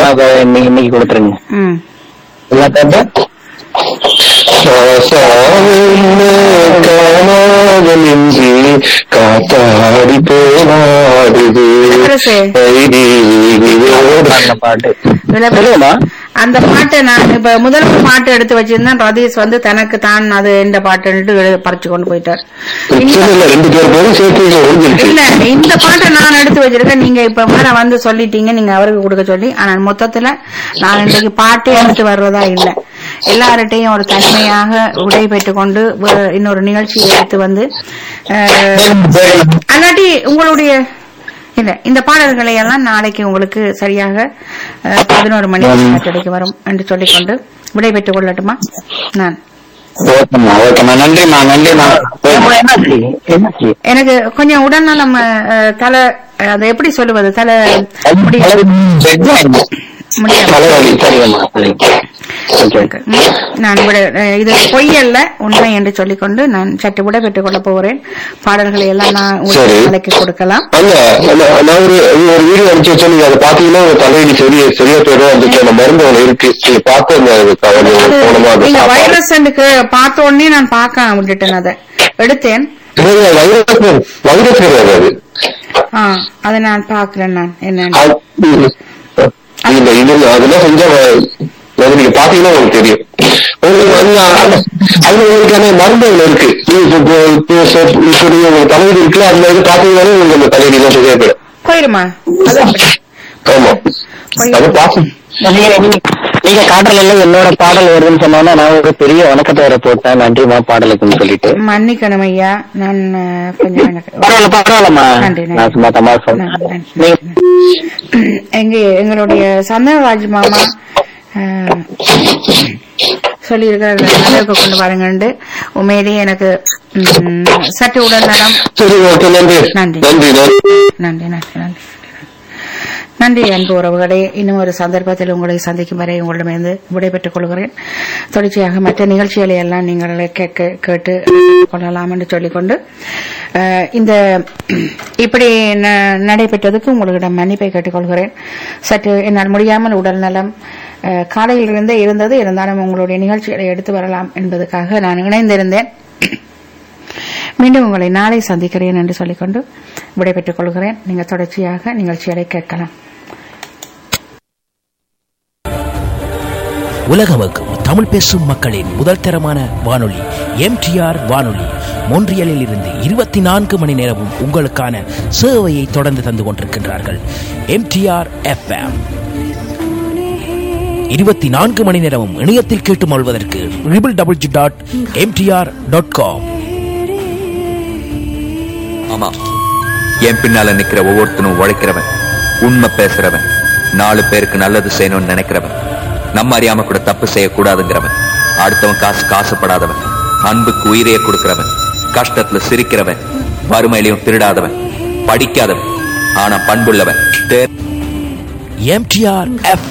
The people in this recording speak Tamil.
அதை இன்னைக்கு இன்னைக்கு கொடுத்துருங்க ம் எல்லா பாட்டு காணாதலின்றி காத்தாடி போனாடுது இளவரசே. பாடின பாட்டு இளவரசே. சொல்லுமா அந்த பாட்டை நான் இப்ப முதல் பாட்டு எடுத்து வச்சிருந்தேன் ரதீஷ் வந்து தனக்கு தான் அது இந்த பாட்டுன்ட்டு எழு- பறிச்சு கொண்டு போயிட்டார் இந்த- இல்ல ரெண்டு பேர் பேரும் சேர்த்து ஒழிஞ்சிருச்சு இல்ல இந்த பாட்டை நான் எடுத்து வச்சிருக்கேன் நீங்க இப்ப மேல வந்து சொல்லிட்டீங்க நீங்க அவருக்கு கொடுக்க சொல்லி ஆனா மொத்தத்துல நான் இன்றைக்கு பாட்டே எடுத்து வர்றதா இல்ல எல்லார்ட்டையும் ஒரு தனிமையாக விடை பெற்றுக் கொண்டு வே- இன்னொரு நிகழ்ச்சியை எடுத்து வந்து அஹ், அல்லாட்டி உங்களுடைய இல்ல இந்த பாடல்களை எல்லாம் நாளைக்கு உங்களுக்கு சரியாக அஹ், பதினோரு மணி சாட்டடைக்கு வரும் என்று சொல்லிக்கொண்டு விடை பெற்றுக் கொள்ளட்டுமா நான் ஓகேம்மா ஓகேம்மா நன்றிம்மா நன்றிம்மா என்னாச்சு என்னாச்சு எனக்கு கொஞ்சம் உடல்நலம் அஹ், தலை அஹ், அதை எப்படி சொல்லுவது தலை முடியாது முடியாது தலைவலி சரிங்கம்மா சரி ஓகே ம், நான் விட அஹ், இது பொய் அல்ல உண்மை என்று சொல்லிக்கொண்டு நான் சற்று விட பெற்றுக் கொள்ள போகிறேன் பாடல்களை எல்லாம் நான் உங்களுக்கு சரி. நாளைக்கு கொடுக்கலாம் அல்ல நான் நான் ஒரு ஒரு வீடியோ அனுப்பிச்சு வச்சேன் நீங்க அதை பாத்தீங்கன்னா உங்க தலைவலி சரியா சரியா போயிடும் அதுக்கான மருந்து ஒண்ணு இருக்கு நீங்க பார்த்து அந்த அது அது போனமா அது நீங்க சாப்பாடு. வைரஸ் பார்த்த உடனே நான் பார்க்க விட்டுட்டேன் அதை எடுத்தேன் இல்ல, வைரஸ் வைரஸ் கிடையாது அது ஆ அதை நான் பாக்குறேன் நான் என்னன்னு அது- இல்ல இது அதெல்லாம் செஞ்சா அது நீங்க பாத்தீங்கன்னா உங்களுக்கு தெரியும் உங்களுக்கு வந்து அது- அதுல உங்களுக்கான மருந்து ஒண்ணு இருக்கு நீங்க இப்போ இப்போ இப்போ இப்போ நீங்க உங்களுக்கு தலைவலி இருக்குல்ல அதுல இது பாத்தீங்கன்னா உங்களுக்கு அந்த தலைவலி எல்லாம் சரியா போயிடும் போயிருமா அது அப்படி. ஆமா அது பாத்து நீங்க நீங்க- நீங்க காட்டல என்னோட பாடல் வருதுன்னு சொன்னா நான் ஒரு பெரிய வணக்கத்தை வர போட்டேன் நன்றிமா பாடலுக்குன்னு சொல்லிட்டு மன்னிக்கணும் ஐயா நான் அஹ், கொஞ்சம் எனக்கு பரவாயில்ல பரவாயில்லம்மா நன்றி, நன்றி. நான் சும்மா தமாஷா நன்றி, நன்றி, நீங்க நன்றி. எங்க எங்களுடைய சந்தனராஜ் மாமா அஹ், சொல்லியிருக்கிற நிலைக்கு கொண்டு பாருங்கண்டு உண்மையிலேயே எனக்கு ம், சற்று உடல் நலம் சரி ஓகே நன்றி நன்றி. நன்றி நன்றி நன்றி நன்றி நன்றி நன்றி அன்பு உறவுகளே இன்னும் ஒரு சந்தர்ப்பத்தில் உங்களை சந்திக்கும் வரை உங்களிடமிருந்து விடைபெற்றுக் கொள்கிறேன் தொடர்ச்சியாக மற்ற நிகழ்ச்சிகளை எல்லாம் நீங்கள் கேட்க கேட்டு கொள்ளலாம் என்று சொல்லிக்கொண்டு அஹ், இந்த இப்படி ந- நடைபெற்றதுக்கு உங்களிடம் மன்னிப்பை கேட்டுக்கொள்கிறேன் சற்று என்னால் முடியாமல் உடல் நலம் அஹ், காலையிலிருந்தே இருந்தது இருந்தாலும் உங்களுடைய நிகழ்ச்சிகளை எடுத்து வரலாம் என்பதற்காக நான் இணைந்திருந்தேன் மீண்டும் உங்களை நாளை சந்திக்கிறேன் என்று சொல்லிக்கொண்டு விடைபெற்றுக் கொள்கிறேன் நீங்கள் தொடர்ச்சியாக நிகழ்ச்சிகளை கேட்கலாம் உலகமக்கும் தமிழ் பேசும் மக்களின் முதல் தரமான வானொலி எம்டிஆர் வானொலி மொன்றியலில் இருந்து இருபத்தி நான்கு மணி நேரமும் உங்களுக்கான சேவையை தொடர்ந்து தந்து கொண்டிருக்கின்றார்கள் எம்டிஆர் எஃப்எம் இருபத்தி நான்கு மணி நேரமும் இணையத்தில் கேட்டு மொழ்வதற்கு triple double G dot MTR dot com ஆமா என் பின்னால நிக்கிற ஒவ்வொருத்தனும் உழைக்கிறவன் உண்மை பேசுறவன் நாலு பேருக்கு நல்லது செய்யணும்னு நினைக்கிறவன் நம்ம அறியாம கூட தப்பு செய்யக்கூடாதுங்கிறவன் அடுத்தவன் காசு காசுப்படாதவன் அன்புக்கு உயிரையே கொடுக்கிறவன் கஷ்டத்துல சிரிக்கிறவன் வறுமையிலையும் திருடாதவன் படிக்காதவன் ஆனா பண்புள்ளவன் தே- எம்டிஆர் எஃப்